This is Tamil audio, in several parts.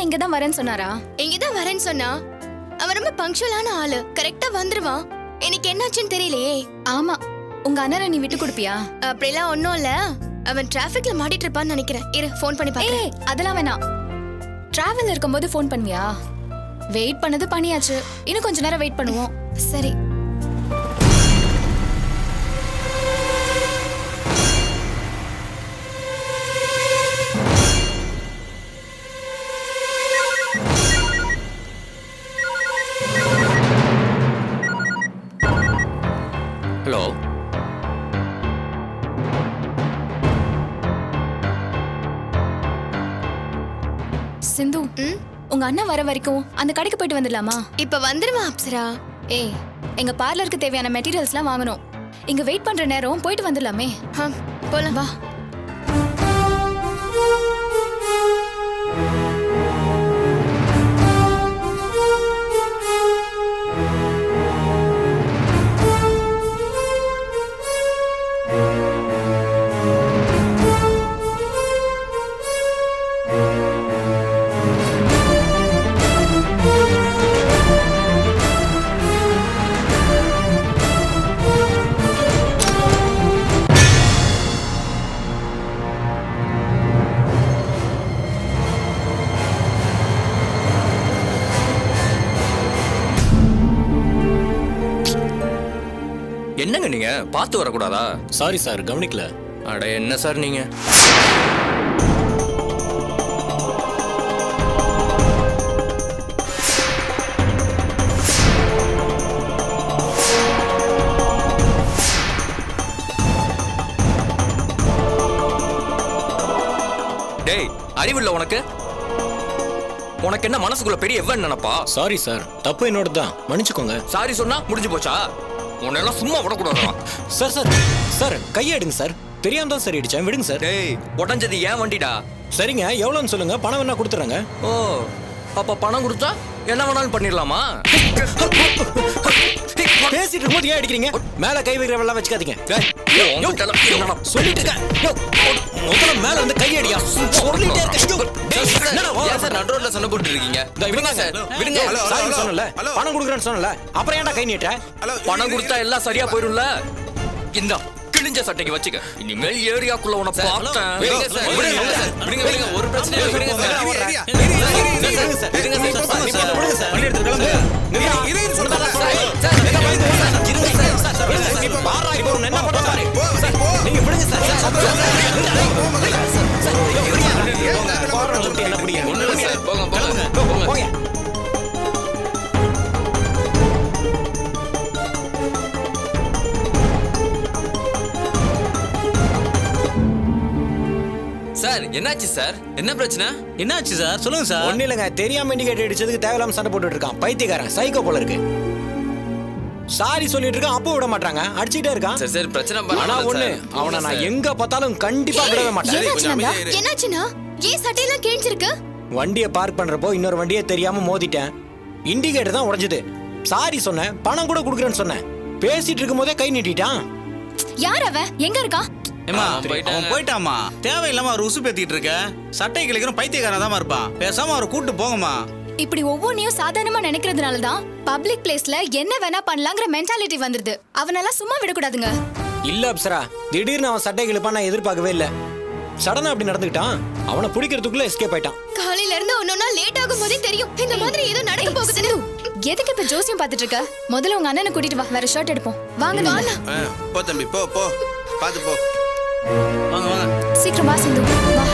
இங்க தான் வரேன்னு சொன்னாரா இங்கதான் வரேன்னு சொன்னா அவன் ரொம்ப பங்க்சுவலான ஆளு கரெக்டா வந்துருவான் எனக்கு என்னாச்சுன்னு தெரியலையே ஆமா உங்க அண்ணனை நீ விட்டு கொடுப்பியா அப்படிலாம் ஒண்ணும் இல்ல அவன் டிராபிக்ல மாட்டிட்டு இருப்பான்னு நினைக்கிறேன் இரு ஃபோன் பண்ணி பாக்கிறேன் ஏய் அதெல்லாம் வேணாம் டிராவல் இருக்கும்போது ஃபோன் பண்ணுவியா வெயிட் பண்ணது பண்ணியாச்சு இன்னும் கொஞ்ச நேரம் வெயிட் பண்ணுவோம் சரி ஹலோ சிந்து ம்? உங்க அண்ணன் வர வரைக்கும் அந்த கடைக்கு போயிட்டு வந்துடலாமா இப்ப வந்துருவான் அப்சரா ஏய் எங்க பார்லருக்கு தேவையான மெட்டீரியல்ஸ்லாம் வாங்கணும் இங்க வெயிட் பண்ற நேரம் போயிட்டு வந்துடலாமே ஹம், போலாம் வா என்னங்க நீங்க பார்த்து வரக்கூடாதா சாரி சார் கவனிக்கல அட என்ன சார் நீங்க டேய் அறிவில்ல உனக்கு உனக்கு என்ன மனசுக்குள்ள பெரிய எவ்வளவு நினைப்பா சாரி சார் தப்பு என்னோட தான் மன்னிச்சுக்கோங்க சாரி சொன்னா முடிஞ்சு போச்சா உன்னெல்லாம் சும்மா விடக்கூடாதா சார் சார் சார் கையை எடுங்க சார் தெரியாம தான் சார் அடிச்சேன் விடுங்க சார் டேய் உடஞ்சது ஏன் வண்டிடா சரிங்க எவ்வளோன்னு சொல்லுங்க பணம் வேணா கொடுத்துறேங்க ஓ அப்ப பணம் கொடுத்தா என்ன வேணாலும் பண்ணிடலாமா பேசிட்டு இருக்கும்போது ஏன் அடிக்கிறீங்க மேல கை வைக்கிறவெல்லாம் வச்சுக்காதீங்க டேய், யோ, உன்கிட்டலாம் என்னடா? சொல்லிட்டு இருக்கேன் யோ, முதல்ல மேல வந்து கை அடியா சொல்லிட்டே இருக்கேன் யோ, டேய், என்னடா வா? ஏன் சார் நடுரோட்ல சண்டை போட்டு இருக்கீங்க இதோ விடுங்க சார் விடுங்க ஹலோ, ஹலோ, சாரி ஹலோ. சொன்னல ஹலோ. பணம் கொடுக்குறேன்னு சொன்னல அப்புறம் ஏன்டா கை நீட்ட ஹலோ பணம் கொடுத்தா எல்லாம் சரியா போயிடும்ல இந்த கிழிஞ்ச சட்டைக்கு வச்சுக்க இனிமேல் ஏரியாக்குள்ள உன பார்த்தேன் விடுங்க சார், விடுங்க சார், விடுங்க, விடுங்க, ஒரு பிரச்சனையும் இல்லை, விடுங்க sir. Area, area, area, area, விடுங்க சார், விடுங்க சார், ஏரியா, விடுங்க சார். விடுங்க சார் வண்டி எடுத்து கிளம்பு நில்லுடா. இரு, இரு, சொல்றேன். சார், சார், இருங்க சார், இருங்க சார், சார், சார், விடுங்க சார். இப்ப பாரா, இப்ப உன்னை என்ன பண்ண பாரு. சார், நீங்க விடுங்க sir, sir, sir, sir, sir, ஐயோ, விடுங்க. பாரா, தொட்டி என்ன பிடிங்க? ஒண்ணும் இல்லை சார், போங்க, போங்க, கிளம்புங்க. போங்க. போங்க. சார் என்னாச்சு சார் என்ன பிரச்சனை என்னாச்சு சார் சொல்லுங்க சார் ஒண்ணும் இல்லைங்க தெரியாம இண்டிகேட்டர் அடிச்சதுக்கு தேவையில்லாம சண்டை போட்டுட்டு இருக்கான் பைத்தியக்காரன் சைக்கோ போல இருக்கு சாரி சொல்லிட்டு இருக்கான் அப்போ விட மாட்டாங்க அடிச்சுட்டே இருக்கான் சரி சரி பிரச்சனை ஆனா பண்ணாத ஒண்ணு சார். அவனை நான் சார். எங்க பார்த்தாலும் கண்டிப்பா விடவே மாட்டேன் என்னாச்சு நந்தா அமைதியா இரு. என்னாச்சுன்னா ஏன் சட்டையெல்லாம் கிழிஞ்சிருக்கு வண்டியை பார்க் பண்றப்போ இன்னொரு வண்டியை தெரியாம மோதிட்டேன் இண்டிகேட்டர் தான் உடைஞ்சது சாரி சொன்னேன் பணம் கூட கொடுக்குறேன்னு சொன்னேன் பேசிட்டு இருக்கும் போதே கை நீட்டிட்டான் யார் அவன் எங்க இருக்கான் ஏமா அவன் போயிட்டாங்க. அவன் போயிட்டாமா தேவையில்லாம அவர் உசு பேத்திட்டு இருக்க சட்டை கிளிக்கிறோம் பைத்தியக்காரன் தான் இருப்பான் பேசாம அவரை கூட்டு போங்கம்மா இப்படி ஒவ்வொன்றையும் சாதாரணமா நினைக்கிறதுனால தான் பப்ளிக் பிளேஸ்ல என்ன வேணா பண்ணலாங்கிற மென்டாலிட்டி வந்துருது அவனெல்லாம் சும்மா விடக்கூடாதுங்க இல்ல அப்சரா திடீர்னு அவன் சட்டை கிழப்பான் நான் எதிர்பார்க்கவே இல்ல சடனா அப்படி நடந்துக்கிட்டான் அவனை பிடிக்கிறதுக்குள்ள எஸ்கேப் ஆயிட்டான் காலையில இருந்து ஒன்னொன்னா லேட் ஆகும் போதே தெரியும் இந்த மாதிரி ஏதோ நடக்க போகுதுன்னு எதுக்கு இப்ப ஜோசியம் பார்த்துட்டு இருக்க முதல்ல உங்க அண்ணனை கூட்டிட்டு வா வேற ஷர்ட் எடுப்போம் வாங்க நந்தா. ஆ, போ தம்பி போ போ பார்த்து போ வாங்க வாங்க சீக்கிரம் வா சிந்து வா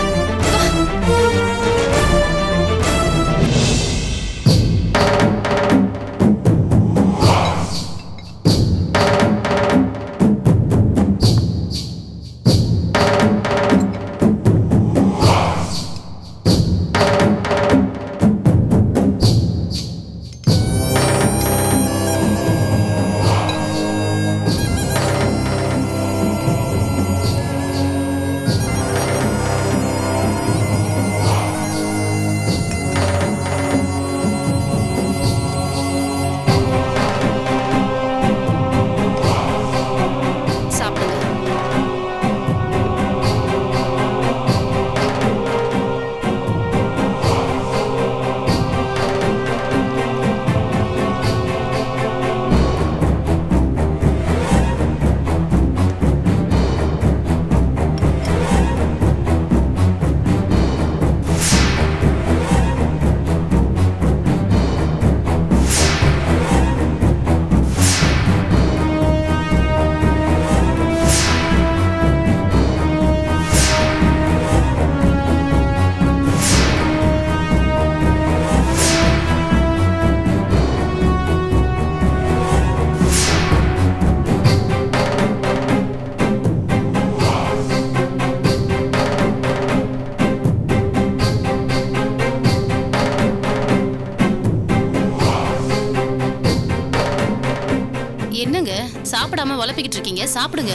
என்னங்க சாப்பிடாம உழப்பிக்கிட்டு இருக்கீங்க சாப்பிடுங்க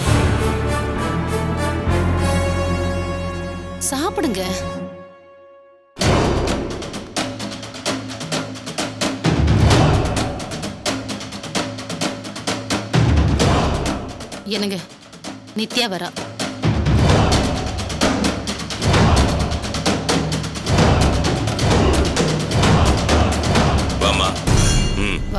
சாப்பிடுங்க என்னங்க நித்யா வரா வாமா ம் வா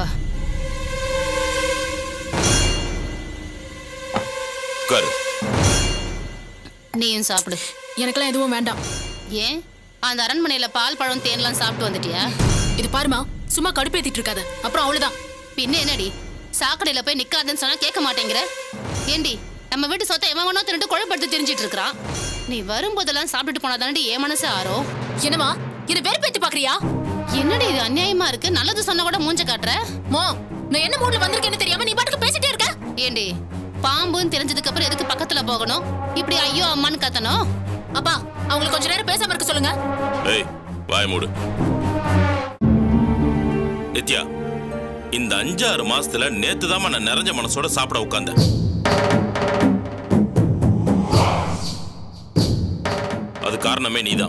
உட்காரு நீயும் சாப்பிடு எனக்கெல்லாம் எதுவும் வேண்டாம் ஏன் அந்த அரண்மனையில பால் பழம் தேன்லாம் சாப்பிட்டு வந்துட்டியா இது பாருமா சும்மா கடுப்பேத்திட்டு இருக்காத அப்புறம் அவ்வளவுதான் பின்ன என்னடி சாக்கடையில போய் நிக்காதுன்னு சொன்னா கேட்க மாட்டேங்கிற ஏண்டி நம்ம வீட்டு சொத்தை எவன் வேணா திருட்டு குழப்படுத்து தெரிஞ்சிட்டு இருக்கிறான் நீ வரும்போதெல்லாம் சாப்பிட்டுட்டு போனாதானடி என் மனசு ஆறும் என்னமா என்ன வெறுப்பேத்தி பாக்குறியா என்னடி இது அநியாயமா இருக்கு நல்லது சொன்னா கூட மூஞ்ச காட்டுற மோ நான் என்ன மூட்ல வந்திருக்கேன்னு தெரியாம நீ பாட்டுக்கு பேசிட்டே இருக்க ஏண்டி பாம்புன்னு தெரிஞ்சதுக்கு அப்புறம் எதுக்கு பக்கத்துல போகணும் இப்படி ஐயோ அம்மான்னு கத்தணும் அப்பா அவங்களுக்கு கொஞ்ச நேரம் பேசாம இருக்க சொல்லுங்க ஏய் வாய் மூடு நித்யா இந்த அஞ்சாறு மாசத்துல நேத்து தான் நான் நிறைஞ்ச மனசோட சாப்பிட உட்கார்ந்தேன் அது காரணமே நீதான்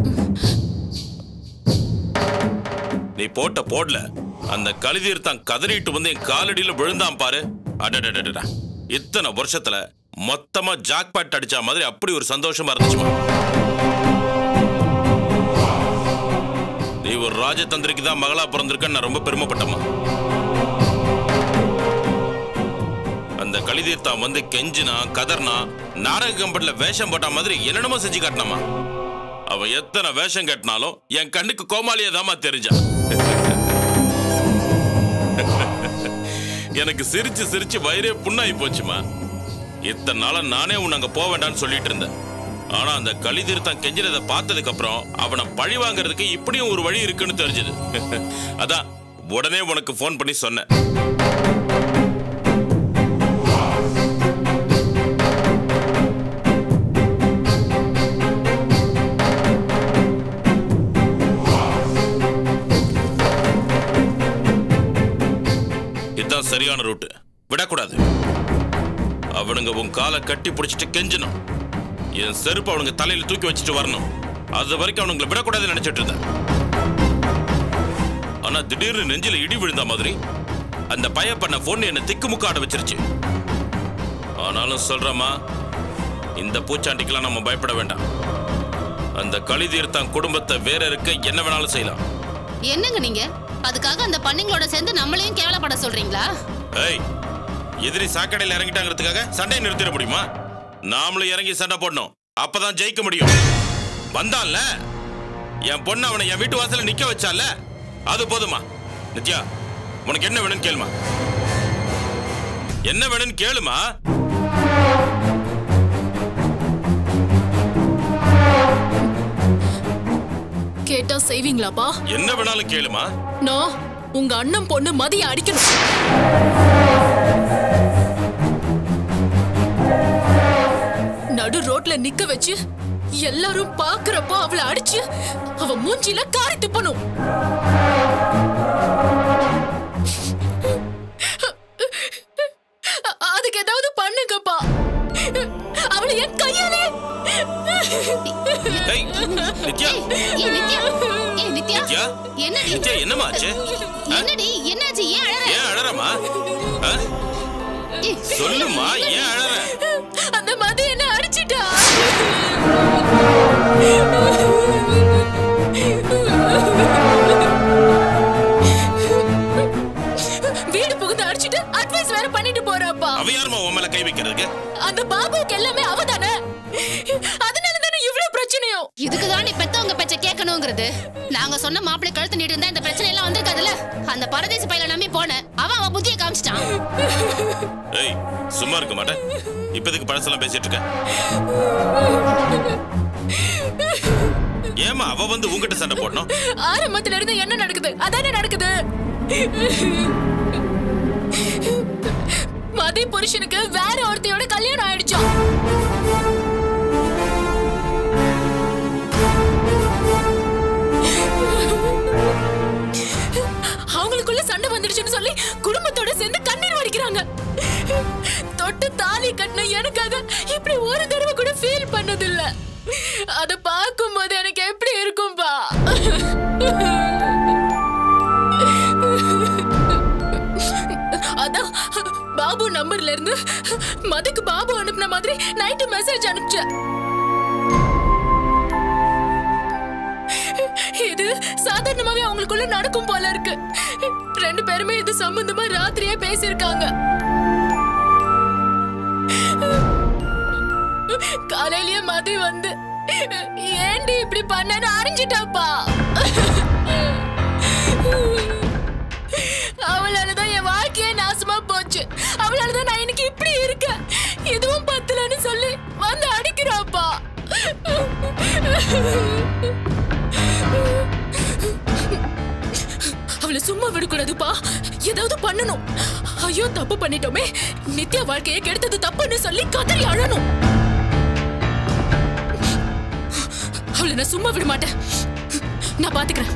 நீ போட்ட போடல அந்த கழுதீர் தான் கதறிட்டு வந்து என் காலடியில விழுந்தான் பாரு அடடடடடா இத்தனை வருஷத்துல மொத்தமா ஜாக்பாட் அடிச்ச மாதிரி அப்படி ஒரு சந்தோஷமா இருந்துச்சுமா நீ ஒரு ராஜதந்திரிக்கு தான் மகளா பிறந்திருக்கன்னு நான் ரொம்ப பெருமைப்பட்டம்மா அந்த கலிதீர்த்தான் வந்து கெஞ்சினா கதர்னா நாடக கம்பெனில வேஷம் போட்ட மாதிரி என்னென்னமோ செஞ்சு காட்டினாமா அவன் எத்தனை வேஷம் கட்டினாலும் என் கண்ணுக்கு கோமாளியா தாமா தெரிஞ்சான் எனக்கு சிரிச்சு சிரிச்சு வயிறே புண்ணாகி போச்சுமா இத்தனை நாளா நானே உன்னை அங்க போக வேண்டாம்னு சொல்லிட்டு இருந்தேன் ஆனா அந்த கலிதீர்த்தம் கெஞ்சினதை பார்த்ததுக்கு அப்புறம் அவனை பழி வாங்குறதுக்கு இப்படியும் ஒரு வழி இருக்குன்னு தெரிஞ்சது அதான் உடனே உனக்கு ஃபோன் பண்ணி சொன்னேன் இதுதான் சரியான ரூட்டு விடக்கூடாது அவனுங்க உன் காலை கட்டி பிடிச்சிட்டு கெஞ்சணும் என் செருப்பு அவனுங்க தலையில தூக்கி வச்சுட்டு வரணும் அது வரைக்கும் அவனுங்களை விடக்கூடாதுன்னு நினைச்சிட்டு இருந்தேன் ஆனா திடீர்னு நெஞ்சில இடி விழுந்த மாதிரி அந்த பய பண்ண பொண்ணு என்ன திக்குமுக்காட வச்சிருச்சு ஆனாலும் சொல்றமா இந்த பூச்சாண்டிக்கெல்லாம் நம்ம பயப்பட வேண்டாம் அந்த கலிதீர்த்தான் குடும்பத்தை வேற இருக்க என்ன வேணாலும் செய்யலாம் என்னங்க நீங்க அதுக்காக அந்த பண்ணிங்களோட சேர்ந்து நம்மளையும் கேவலப்பட சொல்றீங்களா ஏய் எதிரி சாக்கடையில் இறங்கிட்டாங்கிறதுக்காக சண்டையை நிறுத்திட முடியுமா நாமளும் இறங்கி சண்டை போடணும் அப்பதான் ஜெயிக்க முடியும் வந்தான்ல என் பொண்ணு அவனை என் வீட்டு வாசல்ல நிக்க வச்சால அது போதுமா நித்யா உனக்கு என்ன வேணும்னு கேளுமா என்ன வேணும்னு கேளுமா கேட்டா செய்வீங்களாப்பா என்ன வேணாலும் கேளுமா நான் உங்க அண்ணன் பொண்ணு மதிய அடிக்கணும் நடு ரோட்ல நிக்க வச்சு எல்லாரும் பாக்குறப்போ அவளை அடிச்சு அவ மூஞ்சில காரி துப்பணும் அ- அதுக்கு ஏதாவது பண்ணுங்கப்பா அவளை என் கையாலே ஏய் நித்யா ஏய் நித்யா ஏய் நித்யா நித்யா என்னடி நித்யா என்னம்மா ஆச்சு ஆ? என்னடி என்னாச்சு ஏன் அழற ஏன் அழறமா ஆ? ஏய், சொல்லுமா ஏன் அழற அந்த மதி என்ன அடிச்சிட்டா வீடு புகுந்து அடிச்சிட்டு அட்வைஸ் வேற பண்ணிட்டு போறாப்பா அவ யாருமா உன் மேல கை வைக்கிறதுக்கு அந்த பாபுக்கு எல்லாமே அவதானே அதனால தானே இவ்வளவு பிரச்சனையும் இதுக்கு தான் நீ பெத்தவங்க பேச்ச கேட்கணுங்கிறது நாங்க சொன்ன மாப்பிள்ளை கழுத்து நீட்டு இருந்தா இந்த பிரச்சனை எல்லாம் வந்திருக்காதுல்ல அந்த பரதேசி பையல நம்பி போனேன் அவன் அவன் புத்தியை காமிச்சிட்டான் ஏய் சும்மா இருக்க மாட்டேன் இப்ப இதுக்கு பழசெல்லாம் பேசிட்டு இருக்க ஏமா அவ வந்து உங்ககிட்ட சண்டை போடணும் ஆரம்பத்துல இருந்து என்ன நடக்குது அதானே நடக்குது மதி புருஷனுக்கு வேற ஒருத்தையோட கல்யாணம் ஆயிடுச்சாம் அவங்களுக்குள்ள சண்டை வந்துடுச்சுன்னு சொல்லி குடும்பத்தோட சேர்ந்து கண்ணீர் வடிக்கிறாங்க தொட்டு தாலி கட்டின எனக்காக இப்படி ஒரு தடவை கூட ஃபீல் பண்ணதில்ல அத பார்க்கும்போது எனக்கு எப்படி இருக்கும்பா அதான் பாபு நம்பர்ல இருந்து மதுக்கு பாபு அனுப்புன மாதிரி நைட்டு மெசேஜ் அனுப்பிச்சேன் இது சாதாரணமாவே அவங்களுக்குள்ள நடக்கும் போல இருக்கு ரெண்டு பேருமே இது சம்பந்தமா ராத்திரியே பேசியிருக்காங்க காலையிலயே மதி வந்து ஏண்டி இப்படி பண்ணன்னு அறிஞ்சிட்டாப்பா அவளாலதான் என் வாழ்க்கையே நாசமா போச்சு அவளாலதான் நான் இன்னைக்கு இப்படி இருக்கேன் இதுவும் பத்தலன்னு சொல்லி வந்து அடிக்கிறாப்பா அவளை சும்மா விடக்கூடாதுப்பா ஏதாவது பண்ணணும் ஐயோ தப்பு பண்ணிட்டோமே நித்யா வாழ்க்கையை கெடுத்தது தப்புன்னு சொல்லி கதறி அழணும் அவளை நான் சும்மா விட மாட்டேன் நான் பாத்துக்கிறேன்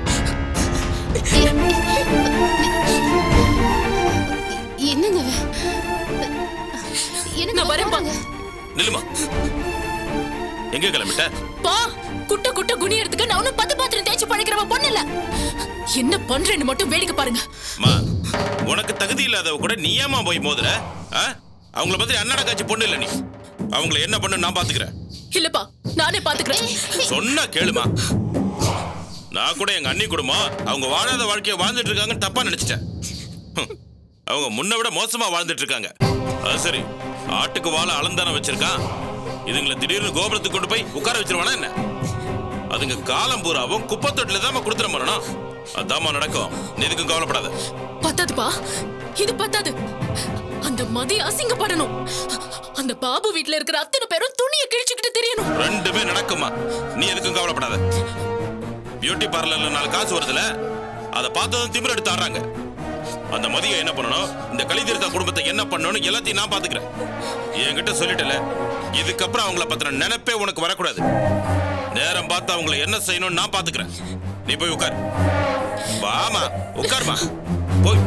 என்னங்க இவ? என்னங்க நான் வரேன்ப்பா. போறாங்க? நில்லுமா எங்க கிளம்பிட்ட பா குட்ட குட்ட குனி எடுத்துக்க நான் ஒன்னும் பத்து பாத்திரம் தேய்ச்சி பழைக்கிறவ பொண்ணு இல்ல என்ன பண்றேன்னு மட்டும் வேடிக்கை பாருங்க அம்மா உனக்கு தகுதி இல்லாதவ கூட நீ ஏமா போய் மோதுற ஆ? அவங்கள பத்தி அண்ணாட காட்சி பொண்ணு இல்ல நீ அவங்கள என்ன பண்ணு நான் பாத்துக்கிறேன் இல்லப்பா நானே பாத்துக்கிறேன் சொன்னா கேளுமா நான் கூட எங்க அண்ணி குடும்பம் அவங்க வாழாத வாழ்க்கைய வாழ்ந்துட்டு இருக்காங்கன்னு தப்பா நினைச்சிட்டேன் ஹம். அவங்க முன்ன விட மோசமா வாழ்ந்துட்டு இருக்காங்க அது சரி ஆட்டுக்கு வாழை அளந்தான வச்சிருக்கான் இதுங்களை திடீர்னு கோபுரத்துக்கு கொண்டு போய் உட்கார வச்சிருவானா என்ன அதுங்க காலம் பூராவும் குப்பை தொட்டில தான் கொடுத்துட மரணம் அதாம்மா நடக்கும் நீ எதுக்கும் கவலைப்படாத பத்தாதுப்பா இது பத்தாது அந்த மதி அசிங்கப்படணும் அந்த பாபு வீட்ல இருக்கிற அத்தனை பேரும் துணியை கிழிச்சுக்கிட்டு தெரியணும் ரெண்டுமே நடக்குமா நீ எதுக்கும் கவலைப்படாத பியூட்டி பார்லர்ல நாலு காசு வருதுல அதை பார்த்ததும் திமிர் எடுத்து ஆடுறாங்க அந்த மதியம் என்ன பண்ணணும் இந்த கலிதீர்த்த குடும்பத்தை என்ன பண்ணணும் எல்லாத்தையும் நான் பாத்துக்கிறேன் என்கிட்ட சொல்லிட்டல இதுக்கப்புறம் அவங்கள பத்தின நினைப்பே உனக்கு வரக்கூடாது நேரம் பார்த்து அவங்கள என்ன செய்யணும்னு நான் பாத்துக்கிறேன் நீ போய் உட்கார் வாமா உட்காருமா போய்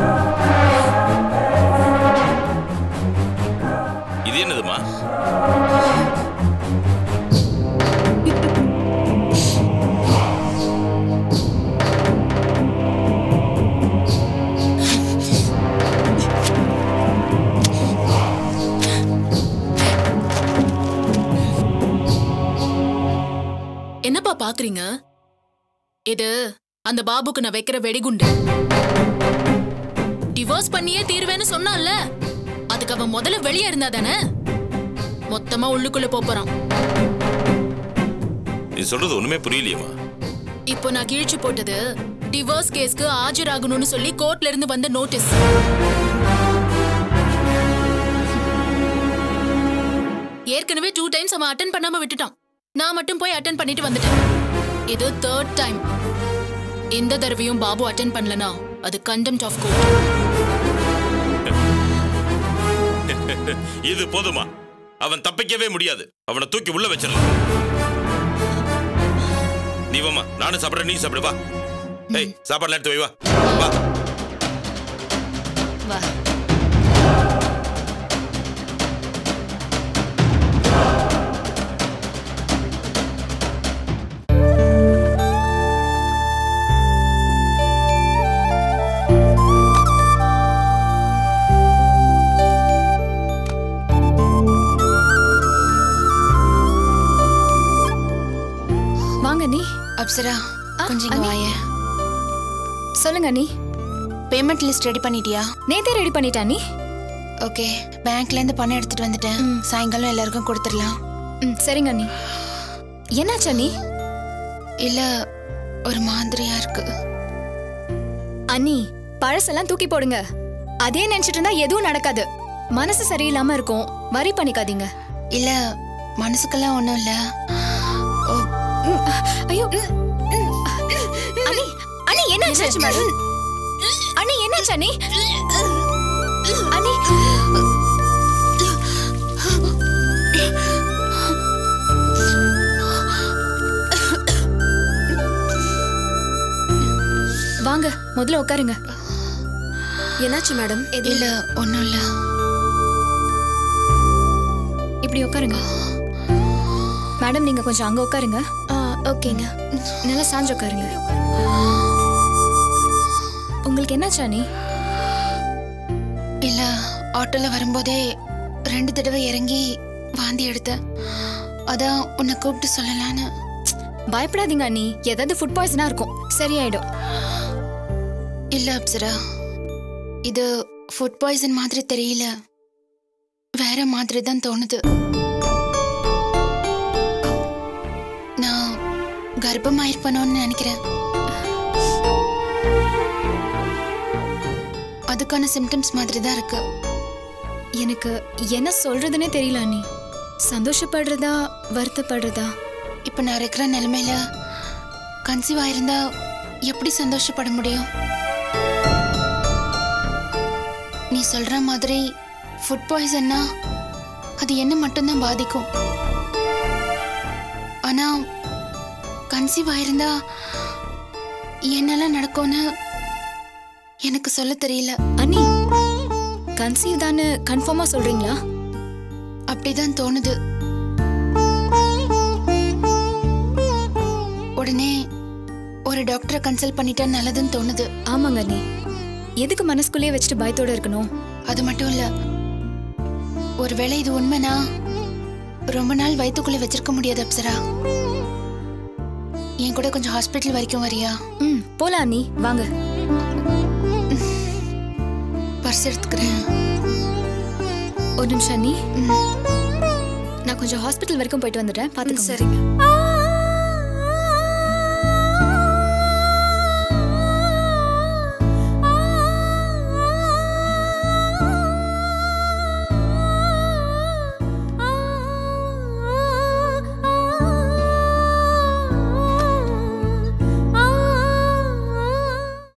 இது என்னதுமா என்னப்பா பாக்குறீங்க இது அந்த பாபுக்கு நான் வைக்கிற வெடிகுண்டு டிவோர்ஸ் பண்ணியே தீர்வேன்னு சொன்னான்ல அதுக்கு அவன் முதல்ல வெளியே இருந்தா தானே மொத்தமா உள்ளுக்குள்ள போப் போறான் நீ சொல்றது ஒண்ணுமே புரியலையேம்மா இப்போ நான் கிழிச்சு போட்டது டிவோர்ஸ் கேஸ்க்கு ஆஜராகணும்னு சொல்லி கோர்ட்ல இருந்து வந்த நோட்டீஸ் ஏற்கனவே டூ டைம்ஸ் அவன் அட்டன் பண்ணாம விட்டுட்டான் நான் மட்டும் போய் அட்டன் பண்ணிட்டு வந்துட்டேன் இது தேர்ட் டைம் இந்த தடவையும் பாபு அட்டன் பண்ணலனா அது கண்டெம்ட் ஆஃப் கோர்ட் இது போதுமா அவன் தப்பிக்கவே முடியாது அவனை தூக்கி உள்ள வச்சிடலாம் நீ வாம்மா நானும் சாப்பிடுறேன் நீ சாப்பிடு வா ஏய் சாப்பாடுல எடுத்து வை வா வா வா வாங்க நீ அப்சரா ஆ, கொஞ்சம் இங்க அண்ணி. வாயேன் சொல்லுங்க நீ பேமெண்ட் லிஸ்ட் ரெடி பண்ணிட்டியா நேத்தே ரெடி பண்ணிட்டா நீ ஓகே பேங்க்ல இருந்து பணம் எடுத்துட்டு வந்துட்டேன் சாயங்காலம் எல்லாருக்கும் கொடுத்துடலாம் ம் சரிங்க நீ என்னாச்சா நீ இல்ல ஒரு மாதிரியா இருக்கு அண்ணி பழசெல்லாம் தூக்கி போடுங்க அதே நினைச்சிட்டு இருந்தா எதுவும் நடக்காது மனசு சரியில்லாம இருக்கும் வரி பண்ணிக்காதீங்க இல்ல மனசுக்கெல்லாம் ஒண்ணும் இல்ல ஓ, ம், ஐயோ ம், ம். அண்ணி அண்ணி என்னாச்சு மேடம் அண்ணி என்னாச்சு அண்ணி அண்ணி வாங்க முதல்ல உட்காருங்க என்னாச்சு மேடம் இல்ல ஒண்ணும் இல்ல இப்படி உட்காருங்க மேடம் நீங்க கொஞ்சம் அங்க உட்காருங்க ஓகேங்க நல்லா சாஞ்சு உட்காருங்க உங்களுக்கு என்னாச்சு அனி இல்ல ஆட்டோல வரும்போதே ரெண்டு தடவை இறங்கி வாந்தி எடுத்தேன் அதான் உன்னை கூப்பிட்டு சொல்லலான்னு பயப்படாதீங்க அண்ணி ஏதாவது ஃபுட் பாய்சனா இருக்கும் சரியாயிடும் இல்ல அப்சரா இது ஃபுட் பாய்சன் மாதிரி தெரியல வேற மாதிரி தான் தோணுது நான் கர்ப்பமாயிருப்பனோன்னு நினைக்கிறேன் அதுக்கான சிம்டம்ஸ் மாதிரி தான் இருக்கு எனக்கு என்ன சொல்றதுனே தெரியல அண்ணி சந்தோஷப்படுறதா வருத்தப்படுறதா இப்ப நான் இருக்கிற நிலைமையில கன்சீவ் ஆயிருந்தா எப்படி சந்தோஷப்பட முடியும் நீ சொல்ற மாதிரி ஃபுட் பாய்சன்னா அது என்ன மட்டும்தான் பாதிக்கும் ஆனா கன்சீவ் ஆயிருந்தா என்னெல்லாம் நடக்கும்னு எனக்கு சொல்ல தெரியல அண்ணி கன்சீவ் தானே கன்ஃபார்மா சொல்றீங்களா அப்படிதான் தோணுது உடனே ஒரு டாக்டரை கன்சல்ட் பண்ணிட்டா நல்லதுன்னு தோணுது ஆமாங்க அண்ணி எதுக்கு மனசுக்குள்ளேயே வச்சுட்டு பயத்தோட இருக்கணும் அது மட்டும் இல்ல ஒருவேளை இது உண்மைனா ரொம்ப நாள் வயித்துக்குள்ள வச்சிருக்க முடியாது அப்சரா என் கூட கொஞ்சம் ஹாஸ்பிட்டல் வரைக்கும் வரியா ம் போலாம் அண்ணி வாங்க பர்ஸ் எடுத்துக்கிறேன் ஒரு நிமிஷம் அண்ணி ம். நான் கொஞ்சம் ஹாஸ்பிட்டல் வரைக்கும் போயிட்டு வந்துட்டேன் பார்த்துக்கோங்க சரிங்க